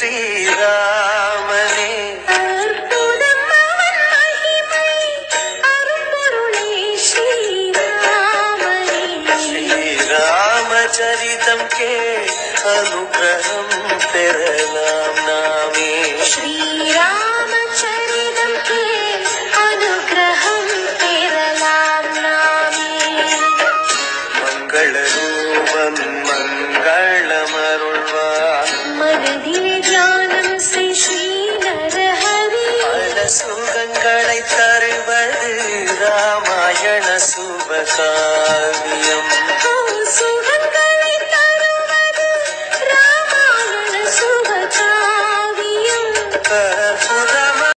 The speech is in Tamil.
ஸ்ரீராமனே அற்புதம் அவன் மகிமை அரும்பொருளே ஸ்ரீராமனே ஸ்ரீராமச்சரிதம் கே அனுகிரகம் பெறலாம் நாமே ஸ்ரீராமச்சரிதம் கே அனுகிரகம் பெறலாம் நாமே மங்கள ரூபன் மங்களமருள்வார் மனதில் தியானம் செய் ஸ்ரீ நரஹரி பல சுகங்களை தருவது ராமாயண சுபகாவியம் சுகங்களை தருவது ராமாயண சுபகாவியம் கர